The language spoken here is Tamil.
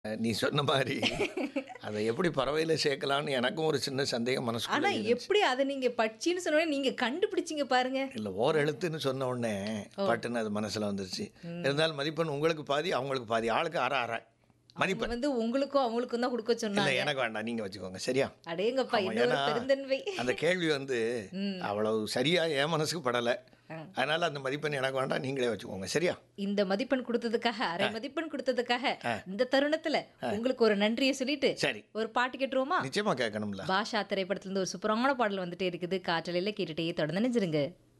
நீ சொன்ன மாதிரி அதை எப்படி பறவையில சேர்க்கலாம்னு எனக்கும் ஒரு சின்ன சந்தேகம் ஆனா மனசுக்குள்ள இருந்துச்சு. எப்படி அதை நீங்க பட்சின்னு சொன்ன உடனே நீங்க கண்டுபிடிச்சீங்க பாருங்க இல்ல ஓர் எழுத்துன்னு சொன்ன உடனே பட்டுன்னு அது மனசுல வந்துருச்சு இருந்தாலும் மதிப்பெண் உங்களுக்கு பாதி அவங்களுக்கு பாதி ஆளுக்கு அரை அரை அவங்க மதிப்பெண் வந்து உங்களுக்கும் அவங்களுக்கும் தான் கொடுக்க இல்ல சொன்னாங்க எனக்கு வேண்டாம் நீங்க வச்சுக்கோங்க சரியா அடேங்கப்பா ஆமா, இன்னொரு ஏன்னா, பெருந்தன்மை அந்த கேள்வி வந்து அவ்வளவு சரியா என் மனசுக்கு படலை அதனால அந்த மதிப்பெண் எனக்கு வேண்டாம் நீங்களே வச்சுக்கோங்க சரியா இந்த மதிப்பெண் கொடுத்ததுக்காக அரை மதிப்பெண் கொடுத்ததுக்காக இந்த தருணத்துல உங்களுக்கு ஒரு நன்றியை சொல்லிட்டு சரி ஒரு பாட்டு கேட்டுருவோமா நிச்சயமா கேட்கணும்ல பாஷா திரைப்படத்துல இருந்து ஒரு சூப்பரான பாடல் வந்துட்டே இருக்குது காற்றலையில கேட்டுட்டே தொடர்ந்து நினைச்சிருங்க